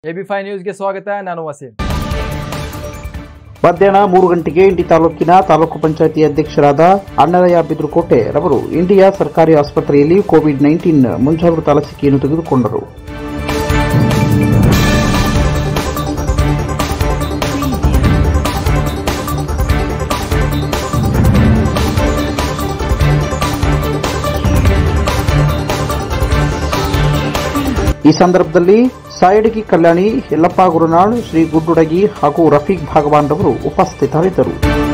AB five ನ್ಯೂಸ್ಗೆ ಸ್ವಾಗತ ನಾನು ವಸೀಂ ಮಧ್ಯಾಹ್ನ ಮೂರು ಗಂಟೆಗೆ ಇಂಡಿ ತಾಲೂಕಿನ ತಾಲೂಕು ಪಂಚಾಯತಿ ಅಧ್ಯಕ್ಷರಾದ ಅಣ್ಣರಯ್ಯ ಬಿದ್ರುಕೋಟೆ ರವರು ಇಂಡಿಯಾ ಸರ್ಕಾರಿ ಆಸ್ಪತ್ರೆಯಲ್ಲಿ ಕೋವಿಡ್ ನೈನ್ಟೀನ್ ಮುಂಜಾಗ್ರತಾ ಲಸಿಕೆಯನ್ನು ತೆಗೆದುಕೊಂಡರು ಈ ಸಂದರ್ಭದಲ್ಲಿ ಸಾಯಡಗಿ ಕಲ್ಯಾಣಿ ಯಲ್ಲಪ್ಪ ಗುರುನಾಳ್ ಶ್ರೀ ಗುಡ್ಡುಡಗಿ ಹಾಗೂ ರಫೀಕ್ ಭಾಗವಾನ್ ರವರು ಉಪಸ್ಥಿತರಿದ್ದರು